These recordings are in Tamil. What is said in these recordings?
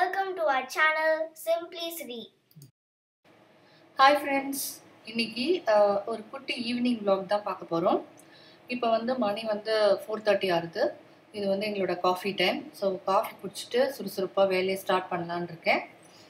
Welcome to our channel Simply Sri. Hi friends இன்னைக்கு அஹ், ஒரு குட்டி ஈவினிங் vlog தான் பார்க்க போகிறோம் இப்போ வந்து மணி வந்து ஃபோர் தேர்ட்டி ஆகுது இது வந்து எங்களோட காஃபி டைம் ஸோ காஃபி குடிச்சிட்டு சுறுசுறுப்பாக வேலையை ஸ்டார்ட் பண்ணலான்னு இருக்கேன்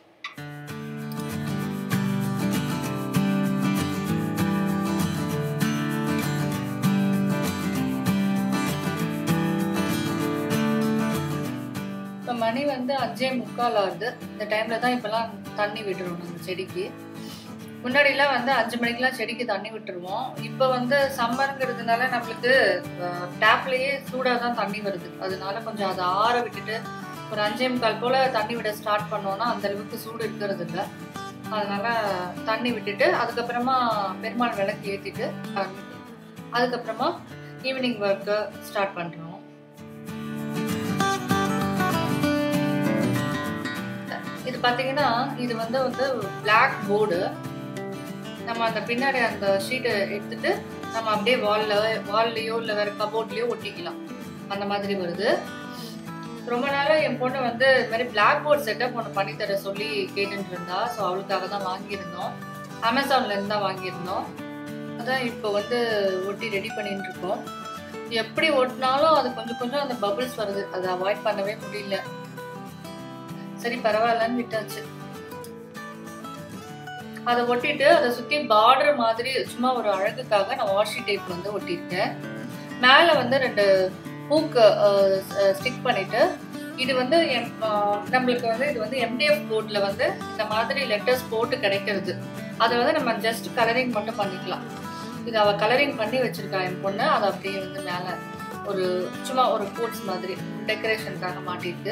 இப்போ மணி வந்து அஞ்சே முக்கால் ஆகுது இந்த டைமில் தான் இப்போல்லாம் தண்ணி விடுறோம் நம்ம செடிக்கு முன்னாடிலாம் வந்து அஞ்சு மணிக்கெல்லாம் செடிக்கு தண்ணி விட்டுருவோம் இப்போ வந்து சம்மருங்கிறதுனால நம்மளுக்கு டேப்லேயே சூடாக தான் தண்ணி வருது அதனால கொஞ்சம் அதை ஆற விட்டுட்டு ஒரு அஞ்சே முக்கால் போல் தண்ணி விட ஸ்டார்ட் பண்ணோன்னா அந்த அளவுக்கு சூடு இருக்கிறது இல்லை அதனால தண்ணி விட்டுட்டு அதுக்கப்புறமா பெருமாள் விளக்கு ஏற்றிட்டு அதுக்கப்புறமா ஈவினிங் ஒர்க்கு ஸ்டார்ட் பண்ணுறோம் இது பார்த்தீங்கன்னா இது வந்து வந்து பிளாக் போர்டு நம்ம அந்த பின்னாடி அந்த ஷீட்டை எடுத்துட்டு நம்ம அப்படியே வால்ல வால்லையோ இல்லை வேற கபோர்ட்லயோ ஒட்டிக்கலாம் அந்த மாதிரி வருது ரொம்ப நாளாக என் பொண்ணு வந்து இது மாதிரி பிளாக் போர்ட் செட்டப் ஒன்று பண்ணித்தர சொல்லி கேட்டுட்டு இருந்தா ஸோ அவளுக்காக தான் வாங்கியிருந்தோம் அமேசான்ல இருந்து தான் வாங்கியிருந்தோம் அதான் இப்போ வந்து ஒட்டி ரெடி பண்ணிட்டு இருக்கோம் எப்படி ஒட்டினாலும் அது கொஞ்சம் கொஞ்சம் அந்த பபிள்ஸ் வருது அதை அவாய்ட் பண்ணவே முடியல சரி பரவாயில்லன்னு விட்டாச்சு அதை ஒட்டிட்டு அதை சுத்தி பார்டர் மாதிரி சும்மா ஒரு அழகுக்காக நான் வாஷி டேப் வந்து ஒட்டியிருக்கேன் மேலே வந்து ரெண்டு ஹூக்கு ஸ்டிக் பண்ணிட்டு இது வந்து எம்- அஹ், நம்மளுக்கு வந்து இது வந்து எம்டிஎஃப் போர்டில் வந்து இந்த மாதிரி லெட்டர்ஸ் போட்டு கிடைக்கிறது அதை வந்து நம்ம ஜஸ்ட் கலரிங் மட்டும் பண்ணிக்கலாம் இது அவ கலரிங் பண்ணி வச்சிருக்கா என் பொண்ணு அதை அப்படியே வந்து மேலே ஒரு சும்மா ஒரு கோட்ஸ் மாதிரி டெக்கரேஷனுக்காக மாட்டிட்டு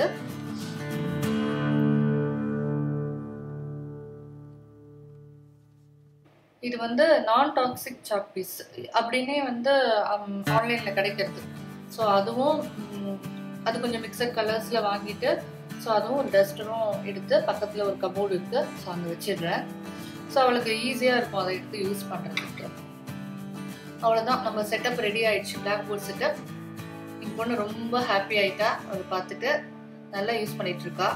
இது வந்து நான் டாக்ஸிக் சாக் பீஸ் அப்படின்னே வந்து ஆன்லைனில் கிடைக்கிறது ஸோ அதுவும் ம், அது கொஞ்சம் மிக்சட் கலர்ஸில் வாங்கிட்டு ஸோ அதுவும் ஒரு டஸ்டரும் எடுத்து பக்கத்தில் ஒரு கபோர்டு இருக்குது ஸோ அங்கே வச்சிடுறேன் ஸோ அவளுக்கு ஈஸியாக இருக்கும் அதை எடுத்து யூஸ் பண்ணுறதுக்கு அவ்வளோதான் நம்ம செட்டப் ரெடி ஆயிடுச்சு பிளாக் போர்ட் செட்டப் என் பொண்ணு ரொம்ப ஹாப்பி ஆயிட்டா அதை பார்த்துட்டு நல்லா யூஸ் பண்ணிட்டு இருக்கா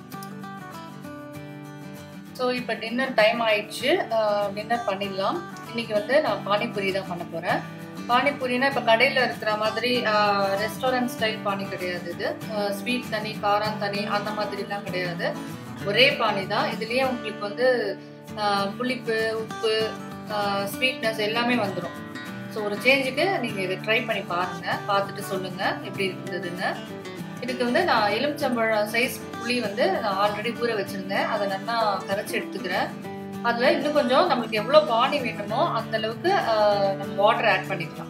ஸோ இப்போ டின்னர் டைம் ஆயிடுச்சு டின்னர் பண்ணிடலாம் இன்னைக்கு வந்து நான் பானிபூரி தான் பண்ண போகிறேன் பானிபூரினா இப்போ கடையில் இருக்கிற மாதிரி ரெஸ்டாரண்ட் ஸ்டைல் பானி கிடையாது இது ஸ்வீட் தனி காரம் தனி அந்த மாதிரிலாம் கிடையாது ஒரே பானி தான் இதுலேயே உங்களுக்கு வந்து ஆஹ், புளிப்பு உப்பு ஸ்வீட்னஸ் எல்லாமே வந்துடும் ஸோ ஒரு சேஞ்சுக்கு நீங்கள் இதை ட்ரை பண்ணி பாருங்கள் பார்த்துட்டு சொல்லுங்கள் எப்படி இருந்ததுன்னு இதுக்கு வந்து நான் எலுமிச்சம்பழம் சைஸ் புளி வந்து நான் ஆல்ரெடி ஊற வச்சிருந்தேன் அதை நல்லா கரைச்சி எடுத்துக்கிறேன் அதில் இன்னும் கொஞ்சம் நம்மளுக்கு எவ்வளோ பானி வேணுமோ அந்த அளவுக்கு ஆஹ், நம்ம வாட்டர் ஆட் பண்ணிக்கலாம்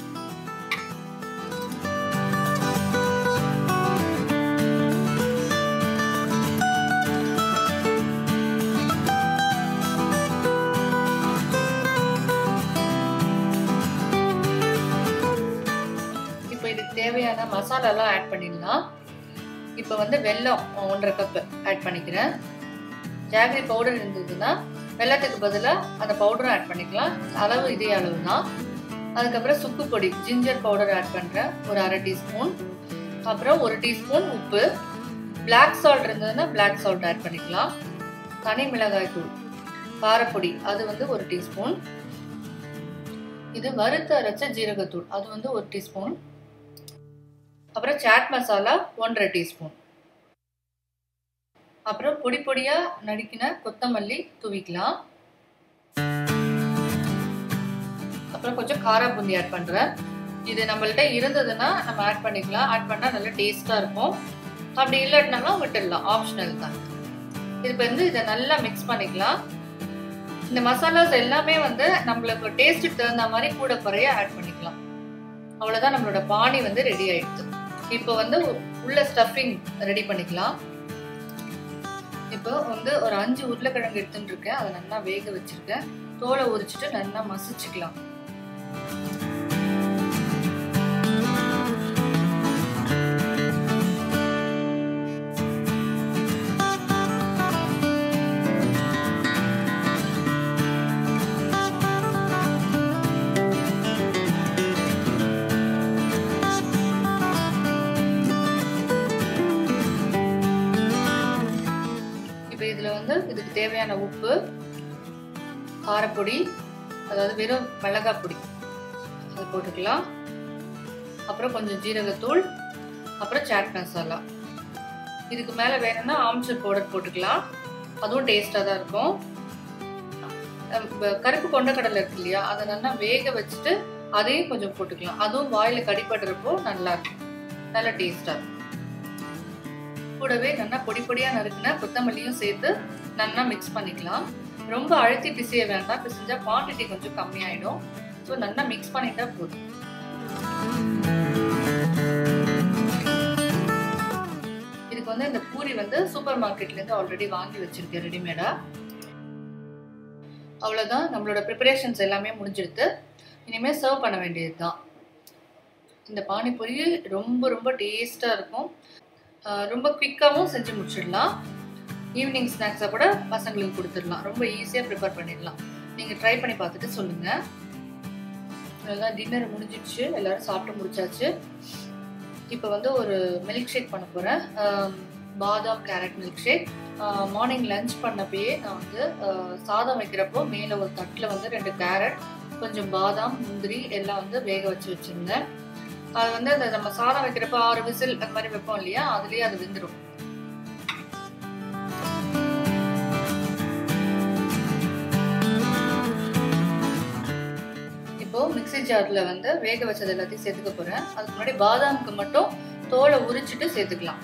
இப்போ இதுக்கு தேவையான மசாலாலாம் ஆட் பண்ணிடலாம் இப்போ வந்து வெல்லம் ஒன்றரை கப்பு ஆட் பண்ணிக்கிறேன் ஜாகரி பவுடர் இருந்ததுன்னா வெல்லத்துக்கு பதிலாக அந்த பவுடரும் ஆட் பண்ணிக்கலாம் அளவு இதே அளவு தான் அதுக்கப்புறம் சுக்கு பொடி ஜிஞ்சர் பவுடர் ஆட் பண்ணுறேன் ஒரு அரை டீஸ்பூன் அப்புறம் ஒரு டீஸ்பூன் உப்பு பிளாக் சால்ட் இருந்ததுன்னா பிளாக் சால்ட் ஆட் பண்ணிக்கலாம் தனி மிளகாய் தூள் காரப்பொடி அது வந்து ஒரு டீஸ்பூன் இது வறுத்து அரைச்ச ஜீரகத்தூள் அது வந்து ஒரு டீஸ்பூன் அப்புறம் சாட் மசாலா ஒன்றரை டீஸ்பூன் அப்புறம் பொடி பொடியா நறுக்கின கொத்தமல்லி தூவிக்கலாம் அப்புறம் கொஞ்சம் காரா பூந்தி ஆட் பண்றேன் இது நம்மள்ட்ட இருந்ததுன்னா நம்ம ஆட் பண்ணிக்கலாம் ஆட் பண்ணா நல்லா டேஸ்டா இருக்கும் அப்படி இல்லைன்னாலும் விட்டுடலாம் ஆப்ஷனல் தான் இது இப்போ வந்து இதை நல்லா மிக்ஸ் பண்ணிக்கலாம் இந்த மசாலாஸ் எல்லாமே வந்து நம்மளுக்கு டேஸ்ட்டுக்கு தகுந்த மாதிரி கூட குறைய ஆட் பண்ணிக்கலாம் அவ்வளோதான் நம்மளோட பானி வந்து ரெடி ஆயிடுது இப்போ வந்து உள்ள ஸ்டஃபிங் ரெடி பண்ணிக்கலாம் இப்போ வந்து ஒரு அஞ்சு உருளைக்கிழங்கு எடுத்துட்டு இருக்கேன் அதை நல்லா வேக வச்சிருக்கேன் தோலை உரிச்சிட்டு நல்லா மசிச்சுக்கலாம் வந்து இதுக்கு தேவையான உப்பு காரப்பொடி அதாவது வெறும் மிளகாய் பொடி அது போட்டுக்கலாம் அப்புறம் கொஞ்சம் ஜீரகத்தூள் அப்புறம் சாட் மசாலா இதுக்கு மேலே வேணும்னா ஆம்ச்சூர் பவுடர் போட்டுக்கலாம் அதுவும் டேஸ்ட்டாக தான் இருக்கும் கருப்பு கொண்டக்கடலை இருக்கு இல்லையா அதை நல்லா வேக வச்சுட்டு அதையும் கொஞ்சம் போட்டுக்கலாம் அதுவும் வாயில் கடிப்படுறப்போ நல்லா இருக்கும் நல்லா டேஸ்டாக இருக்கும் கூடவே நல்லா பொடி பொடியாக நறுக்குன கொத்தமல்லியும் சேர்த்து நல்லா மிக்ஸ் பண்ணிக்கலாம் ரொம்ப அழுத்தி பிசைய வேண்டாம் பிசைஞ்சா குவான்டிட்டி கொஞ்சம் கம்மியாயிடும் ஸோ நல்லா மிக்ஸ் பண்ணிட்டா போதும் இதுக்கு வந்து இந்த பூரி வந்து சூப்பர் மார்க்கெட்லேருந்து ஆல்ரெடி வாங்கி வச்சிருக்கேன் ரெடிமேடாக அவ்வளோதான் நம்மளோட ப்ரிப்பரேஷன்ஸ் எல்லாமே முடிஞ்சிடுது இனிமேல் சர்வ் பண்ண வேண்டியது தான் இந்த பானிபூரி ரொம்ப ரொம்ப டேஸ்ட்டாக இருக்கும் ரொம்ப குவிக்காகவும் செஞ்சு முடிச்சிடலாம் ஈவினிங் ஸ்நாக்ஸாக கூட பசங்களுக்கு கொடுத்துடலாம் ரொம்ப ஈஸியாக ப்ரிப்பேர் பண்ணிடலாம் நீங்கள் ட்ரை பண்ணி பார்த்துட்டு சொல்லுங்கள் அதெல்லாம் டின்னர் முடிஞ்சிடுச்சு எல்லோரும் சாப்பிட்டு முடிச்சாச்சு இப்போ வந்து ஒரு மில்க் ஷேக் பண்ண போகிறேன் பாதாம் carrot milkshake morning lunch பண்ணப்பயே நான் வந்து சாதம் வைக்கிறப்போ மேலே ஒரு தட்டில் வந்து ரெண்டு கேரட் கொஞ்சம் பாதாம் முந்திரி எல்லாம் வந்து வேக வச்சு வச்சுருந்தேன் அது வந்து அந்த நம்ம சாதம் வைக்கிறப்ப ஆறு விசில் அந்த மாதிரி வைப்போம் இல்லையா அதுலேயே அது வெந்துடும் இப்போ மிக்சி ஜார்ல வந்து வேக வச்சது எல்லாத்தையும் சேர்த்துக்க போறேன் அதுக்கு முன்னாடி பாதாமுக்கு மட்டும் தோலை உரிச்சிட்டு சேர்த்துக்கலாம்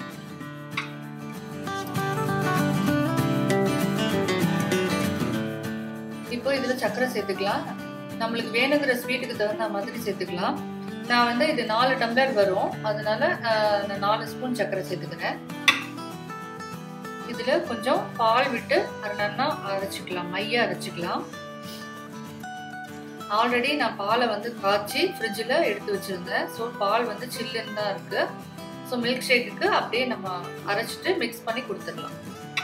இப்போ இதுல சர்க்கரை சேர்த்துக்கலாம் நம்மளுக்கு வேணுங்கிற ஸ்வீட்டுக்கு தகுந்த மாதிரி சேர்த்துக்கலாம் நான் வந்து இது நாலு டம்ளர் வரும் அதனால நான் நாலு ஸ்பூன் சர்க்கரை சேர்த்துக்கிறேன் இதுல கொஞ்சம் பால் விட்டு அது நல்லா அரைச்சிக்கலாம் மைய அரைச்சிக்கலாம் ஆல்ரெடி நான் பாலை வந்து காய்ச்சி ஃப்ரிட்ஜில் எடுத்து வச்சுருந்தேன் ஸோ பால் வந்து சில்லுன்னு தான் இருக்குது ஸோ மில்க் ஷேக்குக்கு அப்படியே நம்ம அரைச்சிட்டு மிக்ஸ் பண்ணி கொடுத்துடலாம்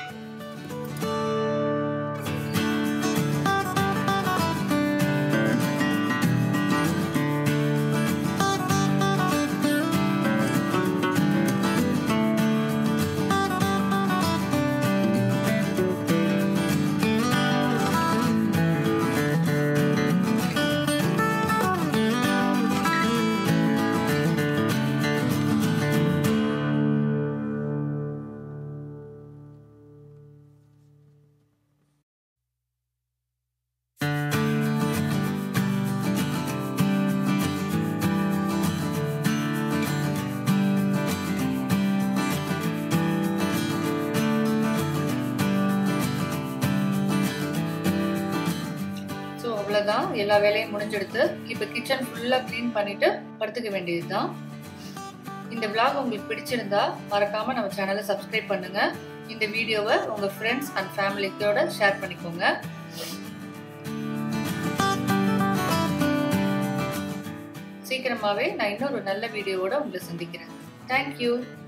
அவ்வளோதான் எல்லா வேலையும் முடிஞ்செடுத்து இப்போ கிச்சன் ஃபுல்லாக க்ளீன் பண்ணிட்டு படுத்துக்க வேண்டியது தான் இந்த விளாக் உங்களுக்கு பிடிச்சிருந்தா மறக்காம நம்ம சேனலை சப்ஸ்கிரைப் பண்ணுங்க இந்த வீடியோவை உங்க ஃப்ரெண்ட்ஸ் அண்ட் ஃபேமிலிக்கோட ஷேர் பண்ணிக்கோங்க சீக்கிரமாவே நான் இன்னொரு நல்ல வீடியோவோட உங்களை சந்திக்கிறேன் தேங்க்யூ